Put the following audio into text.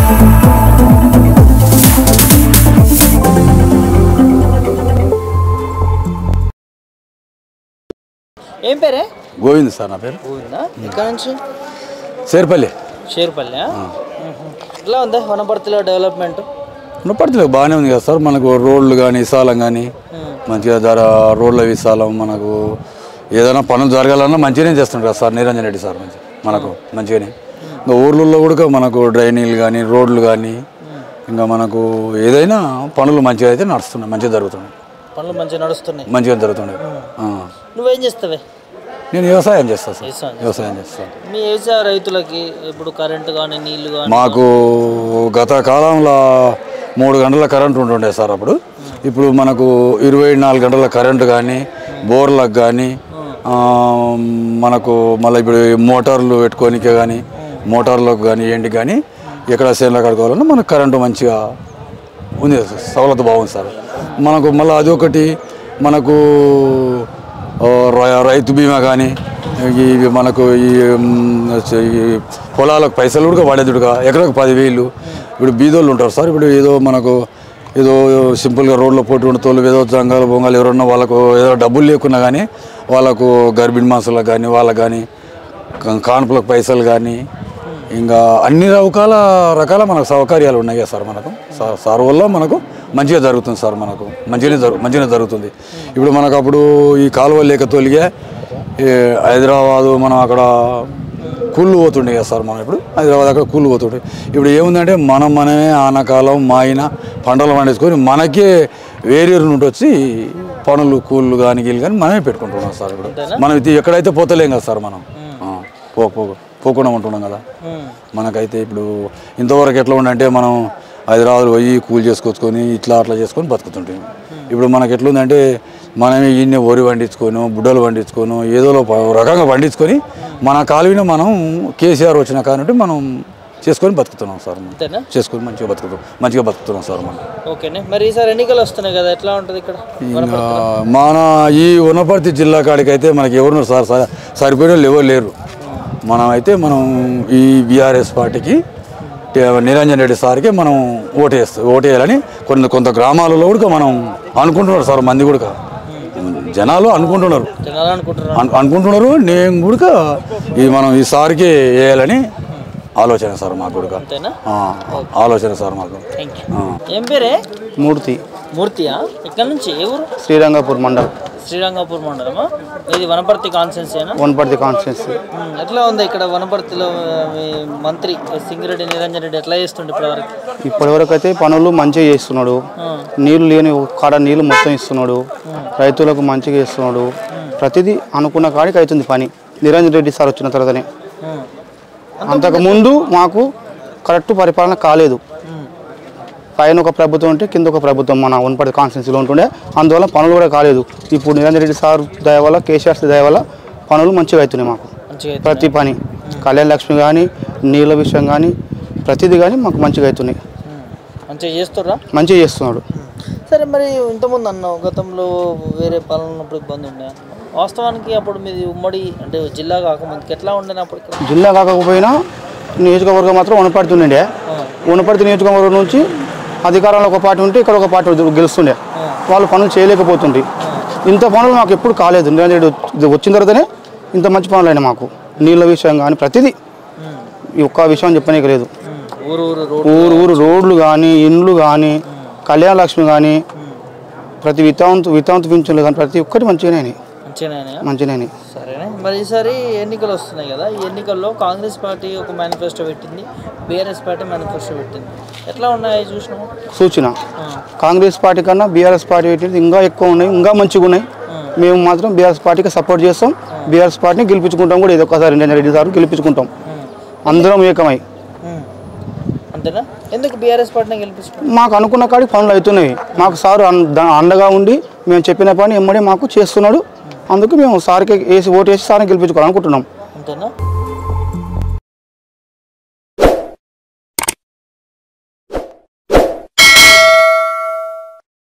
ఏం పేరే గోవింద్ సార్ నా పేరు ఊరిందా ఇక్కడ నుంచి సేర్పల్లి షేర్పల్లి ఎట్లా ఉంది వనపర్తిలో డెవలప్మెంట్ ఉన్నప్పటిలో బాగానే ఉంది కదా సార్ మనకు రోడ్లు కానీ విశాలం కానీ మంచిగా ధర రోడ్ల విశాలం మనకు ఏదైనా పనులు జరగాలన్నా మంచిగానే చేస్తుంటారు కదా సార్ నిరంజన్ రెడ్డి సార్ మంచి మనకు మంచిగానే ఇంకా ఊర్లలో కూడా మనకు డ్రైనేజీలు కానీ రోడ్లు కానీ ఇంకా మనకు ఏదైనా పనులు మంచిగా అయితే నడుస్తున్నాయి మంచిగా జరుగుతున్నాయి పనులు మంచిగా నడుస్తున్నాయి మంచిగా జరుగుతున్నాయి ఆ. నువ్వేం చేస్తావే నేను వ్యవసాయం చేస్తాను సార్ వ్యవసాయం వ్యవసాయం చేస్తాను మీ వ్యవసాయ రైతులకి ఇప్పుడు కరెంటు కానీ నీళ్లు కానీ మాకు గత కాలంలో మూడు గంటల కరెంట్ ఉంటుండే సార్ అప్పుడు ఇప్పుడు మనకు ఇరవై నాలుగు గంటల కరెంటు కానీ బోర్లకు కానీ మనకు మళ్ళీ ఇప్పుడు మోటార్లు పెట్టుకోనికే కానీ మోటార్లకు కానీ ఏంటి కానీ ఎక్కడ సేన్లో కడుకోవాలన్నా మనకు కరెంటు మంచిగా ఉంది సవలత బాగుంది సార్ మనకు మళ్ళీ అది ఒకటి మనకు ఆ, రై- రైతు బీమా కానీ ఇవి మనకు ఈ మ్, ఈ పొలాలకు పైసలు కూడా పడేదుడుగా ఎకరకు పదివేలు ఇప్పుడు బీదోళ్ళు ఉంటారు సార్ ఇప్పుడు ఏదో మనకు ఏదో సింపుల్గా రోడ్లో పోటీ ఉండేతోళ్ళు ఏదో జంగాలు బొంగాలు ఎవరన్నా వాళ్ళకు ఏదో డబ్బులు లేకున్నా కానీ వాళ్ళకు గర్భిణీ మాసులకు కానీ వాళ్ళకి కానీ కా- కాన్పులకు పైసలు కానీ ఇంకా అన్ని రకాల రకాల మనకు సౌకర్యాలు ఉన్నాయి కదా సార్ మనకు సార్ సార్ వల్ల మనకు మంచిగా జరుగుతుంది సార్ మనకు మంచిగానే జరుగు మంచిగానే జరుగుతుంది ఇప్పుడు మనకు అప్పుడు ఈ కాలువ లేక తొలిగే ఈ హైదరాబాదు మనం అక్కడ కూళ్ళు పోతుండే కదా సార్ మనం ఇప్పుడు హైదరాబాద్ అక్కడ కూళ్ళు పోతుండే ఇప్పుడు ఏముందంటే మనం మనమే ఆనకాలం మాయిన పంటలు పండించుకొని మనకే వేరే నుండి వచ్చి పనులు కూళ్ళు కానీ గీళ్ళు కానీ మనమే పెట్టుకుంటున్నాం సార్ ఇప్పుడు మనం ఇది ఎక్కడైతే పోతలేం కదా సార్ మనం ఆ, పో పో పోకుండా ఉంటున్నాం కదా మనకైతే ఇప్పుడు ఇంతవరకు ఎట్లా ఉండంటే మనం హైదరాబాద్ పోయి కూలి చేసుకొచ్చుకొని ఇట్లా అట్లా చేసుకొని బతుకుతుంటాం ఇప్పుడు మనకి ఎట్లుందంటే మనమే ఇన్ని వరి పండించుకొని బుడ్డలు పండించుకొని ఏదో ఒక రకంగా పండించుకొని మన కాలువిన మనం కేసీఆర్ వచ్చిన కాబట్టి మనం చేసుకొని బతుకుతున్నాం సార్ మనం అంతేనా చేసుకొని మంచిగా బతుకుతాం మంచిగా బతుకుతున్నాం సార్ మనం ఓకేనే మరి ఈసారి ఎన్నికలు వస్తున్నాయి కదా ఎట్లా ఉంటుంది ఇక్కడ ఇంకా మన ఈ వనపర్తి జిల్లా కాడికి అయితే మనకి ఎవరున్నారు సార్ స- సరిపోయిన వాళ్ళు ఎవరు లేరు మనం అయితే మనం ఈ బీఆర్ఎస్ పార్టీకి టే- నిరంజన్ రెడ్డి సార్కి మనం ఓటు వేస్తాం ఓటు వేయాలని కొన్ని కొంత గ్రామాలలో కూడా మనం అనుకుంటున్నారు సార్ మంది కూడా జనాలు అనుకుంటున్నారు జనాలు అనుకుంటున్నారు అను- అనుకుంటున్నారు నేను కూడా ఈ మనం ఈ సార్కి వేయాలని ఆలోచన సార్ మాకు కూడా అంతేనా ఆ, ఆలోచన సార్ మాకు థ్యాంక్ యూ ఆ. ఏం పేరే మూర్తి మూర్తియా ఇక్కడ నుంచి ఏ ఊరు శ్రీరంగపూర్ మండల్ శ్రీరంగపూర్ మండలమా ఇది వనపర్తి కాన్స్టెన్సీనా వనపర్తి కాన్స్టిట్యున్సీ ఉమ్, ఎట్లా ఉంది ఇక్కడ వనపర్తిలో ఆ, మీ మంత్రి సింగిరెడ్డి నిరంజన్ రెడ్డి ఎట్లా చేస్తుండే ఇప్పటివరకు ఇప్పటివరకు అయితే పనులు మంచిగా చేస్తున్నాడు నీళ్లు లేని కాడ నీళ్లు మొత్తం ఇస్తున్నాడు రైతులకు మంచిగా ఇస్తున్నాడు ప్రతిదీ అనుకున్న కాడికి అవుతుంది పని నిరంజన్ రెడ్డి సార్ వచ్చిన తర్వాతనే ఉమ్, అంతకుముందు మాకు కరెక్ట్ పరిపాలన కాలేదు పైన ఒక ప్రభుత్వం ఉంటే కింద ఒక ప్రభుత్వం మన వనపర్తి కాన్స్టిట్యున్సీలో ఉంటుండే అందువల్ల పనులు కూడా కాలేదు ఇప్పుడు నిరంజన్ రెడ్డి సార్ దయ వల్ల కేసీఆర్ దయ వల్ల పనులు మంచిగా అవుతున్నాయి మాకు మంచిగా అయితే. ప్రతి పని కళ్యాణ లక్ష్మి కానీ నీళ్ళ విషయం కానీ ప్రతిదీ కానీ మాకు మంచిగా అవుతున్నాయి ఉమ్, మంచిగా చేస్తుర్రా మంచిగా చేస్తున్నాడు సరే మరి ఇంతకుముందు అన్నావు గతంలో వేరే పాలన ఉన్నప్పుడు ఇబ్బంది ఉండే అన్నావు. వాస్తవానికి అప్పుడు మీది ఉమ్మడి అంటే జిల్లా కాకముందుకి ఎట్లా ఉండేది అప్పుడు ఇక్కడ జిల్లా కాకపోయినా నియోజకవర్గం మాత్రం వనపడుతుండే వనపర్తి నియోజకవర్గం నుంచి అధికారంలో ఒక పార్టీ ఉంటే ఇక్కడ ఒక పార్టీ గెలుస్తుండే వాళ్ళు పనులు చేయలేకపోతుండే ఇంత పనులు మాకు ఎప్పుడు కాలేదు నిరంజన్ రెడ్డి వచ్చి- వచ్చిన తర్వాతనే ఇంత మంచి పనులు అయినా మాకు నీళ్ళ విషయం కానీ ప్రతిదీ ఈ ఒక్క విషయం చెప్పనీకి లేదు ఉమ్, ఊరు ఊరు రోడ్ ఊరు ఊరు రోడ్లు కానీ ఇండ్లు కానీ కళ్యాణ లక్ష్మి కానీ ప్రతి వితాంతు వితాంతు పింఛన్లు కానీ ప్రతి ఒక్కటి మంచిగానే అయినాయి. మంచిగానే మంచిగానే సరేనే మరి ఈసారి ఎన్నికలు వస్తున్నాయి కదా ఈ ఎన్నికల్లో కాంగ్రెస్ పార్టీ ఒక మేనిఫెస్టో పెట్టింది బీఆర్ఎస్ పార్టీ మేనిఫెస్టో పెట్టింది ఎట్లా ఉన్నాయి చూసినాము సూచన కాంగ్రెస్ పార్టీ కన్నా బీఆర్ఎస్ పార్టీ పెట్టినది ఇంకా ఎక్కువ ఉన్నాయి ఇంకా మంచిగా ఉన్నాయి మేము మాత్రం బీఆర్ఎస్ పార్టీకి సపోర్ట్ చేస్తాం బీఆర్ఎస్ పార్టీని గెలిపించుకుంటాం కూడా ఇది ఒక్కసారి ఇండియన్ రెడ్డి సార్ గెలిపించుకుంటాం అందరం ఏకమై ఉమ్. అంతేనా ఎందుకు బీఆర్ఎస్ పార్టీని గెలిపిస్తున్నాం మాకు అనుకున్న కాడికి పనులు అవుతున్నాయి మాకు సారు అన్- దా- అండగా ఉండి మేము చెప్పిన పని ఎమ్మడే మాకు చేస్తున్నాడు అందుకు మేము సార్కి వేసి ఓటు వేసి సార్ని గెలిపించుకోవాలనుకుంటున్నాం అంతేనా